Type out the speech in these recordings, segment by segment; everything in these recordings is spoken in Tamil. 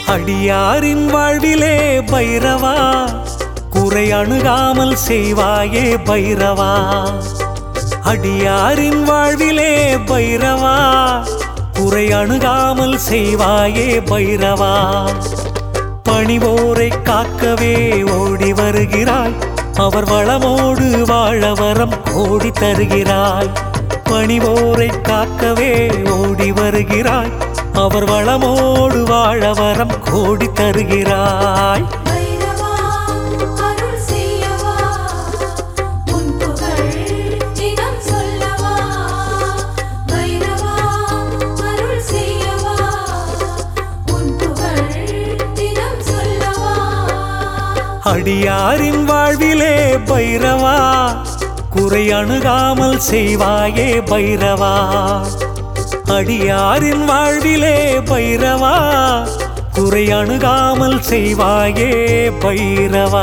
அடியாரின் வாழ்விலே பைரவா குறை அணுகாமல் செய்வாயே பைரவா அடியாரின் வாழ்விலே பைரவா குறை அணுகாமல் செய்வாயே பைரவா பணிவோரை காக்கவே ஓடி வருகிறாய் அவர் வளமோடு வாழ வரம் கோடி தருகிறாய் பணிவோரை காக்கவே ஓடி வருகிறாய் அவர் வளமோடு வாழ வரம் கோடி தருகிறாய் பைரவா அருள் செய்யவா உன் புகழ் தினம் சொல்லவா பைரவா அருள் செய்யவா உன் புகழ் தினம் சொல்லவா அடியாரின் வாழ்விலே பைரவா குறை அணுகாமல் செய்வாயே பைரவா அடியாரின் வாழ்விலே பைரவா குறை அணுகாமல் செய்வாயே பைரவா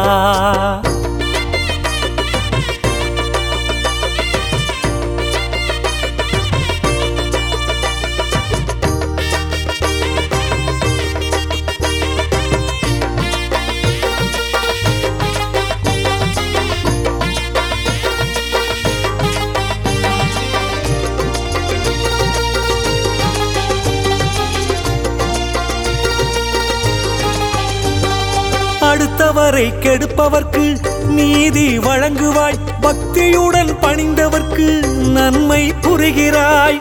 அடுத்தவரை கெடுப்பவர்க்கு நீதி வழங்குவாய் பக்தியுடன் பணிந்தவர்க்கு நன்மை புரிகிறாய்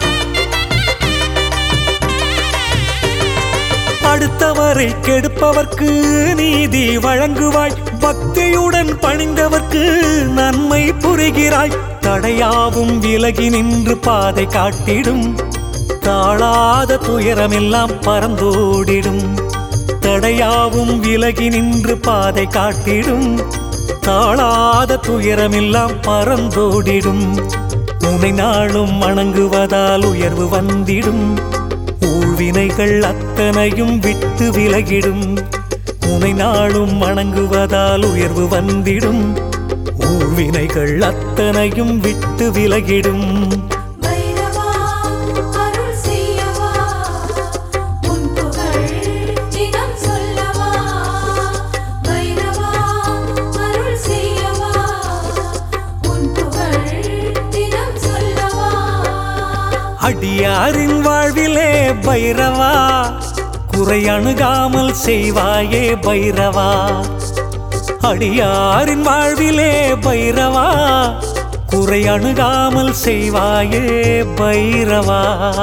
அடுத்தவரை கெடுப்பவர்க்கு நீதி வழங்குவாய் பக்தியுடன் பணிந்தவர்க்கு நன்மை புரிகிறாய் தடையாவும் விலகி நின்று பாதை காட்டிடும் தாழாத துயரமெல்லாம் பறந்தோடிடும் தடையாவும் விலகி நின்று பாதை காட்டிடும் தாழாத துயரமெல்லாம் பறந்தோடிடும் உனை நாளும் வணங்குவதால் உயர்வு வந்திடும் ஊழ்வினைகள் அத்தனையும் விட்டு விலகிடும் உனை நாளும் வணங்குவதால் உயர்வு வந்திடும் ஊழ்வினைகள் அத்தனையும் விட்டு விலகிடும் பைரவா அருள் செய்யவா உன் புகழ் தினம் சொல்லவா பைரவா அருள் செய்யவா உன் புகழ் தினம் சொல்லவா அடியாரின் வாழ்விலே பைரவா குறை அணுகாமல் செய்வாயே பைரவா அடியாரின் வாழ்விலே பைரவா குறை அணுகாமல் செய்வாயே பைரவா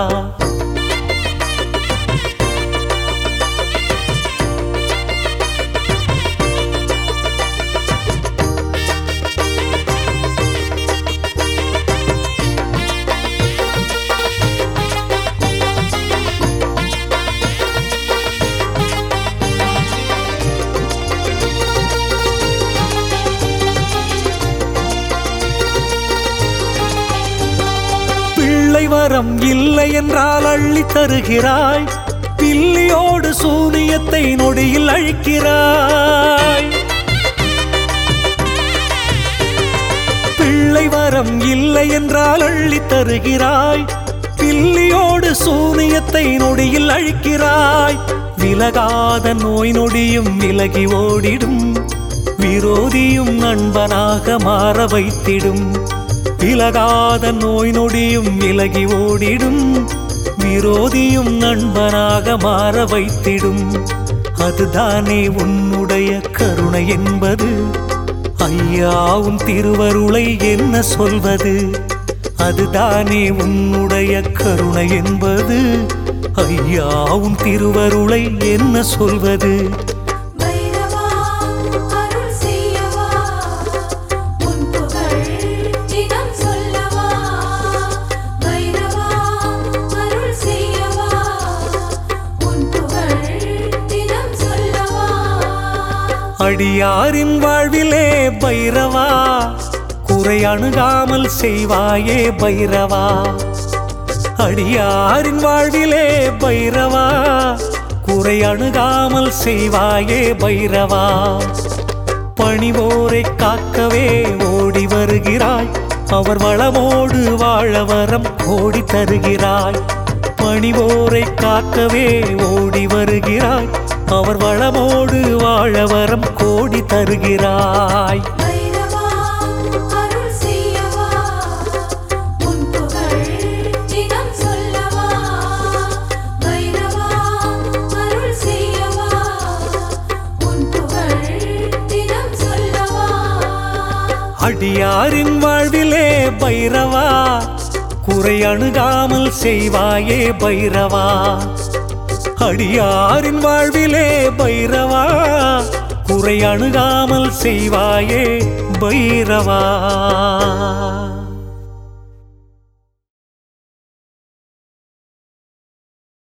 பிள்ளை வரம் இல்லை என்றால் அள்ளி தருகிறாய் பில்லியோடு சூனியத்தை நொடியில் அழிக்கிறாய் பிள்ளை வரம் இல்லை என்றால் அள்ளி தருகிறாய் பில்லியோடு சூனியத்தை நொடியில் அழிக்கிறாய் விலகாத நோய் நொடியும் விலகி ஓடிடும் விரோதியும் நண்பனாக மாற வைத்திடும் விலகாத நோய் நொடியும் விலகி ஓடிடும் விரோதியும் நண்பனாக மாற வைத்திடும் அதுதானே உன்னுடைய கருணை என்பது ஐயாவும் திருவருளை என்ன சொல்வது அதுதானே உன்னுடைய கருணை என்பது ஐயாவும் திருவருளை என்ன சொல்வது பைரவா அருள் செய்யவா உன் புகழ் தினம் சொல்லவா பைரவா அருள் செய்யவா உன் புகழ் தினம் சொல்லவா அடியாரின் வாழ்விலே பைரவா குறை அணுகாமல் செய்வாயே பைரவா அடியாரின் வாழ்விலே பைரவா குறை அணுகாமல் செய்வாயே பைரவா பணிவோரை காக்கவே ஓடி வருகிறாய் அவர் வளமோடு வாழ வரம் கோடி தருகிறாய் பணிவோரை காக்கவே ஓடி வருகிறாய் அவர் வளமோடு வாழ வரம் கோடி தருகிறாய் பைரவா அருள் செய்யவா உன் புகழ் தினம் சொல்லவா பைரவா அருள் செய்யவா உன் புகழ் தினம் சொல்லவா அடியாரின் வாழ்விலே பைரவா குறை அணுகாமல் செய்வாயே பைரவா அடியாரின் வாழ்விலே பைரவா குறை அணுகாமல் செய்வாயே பைரவா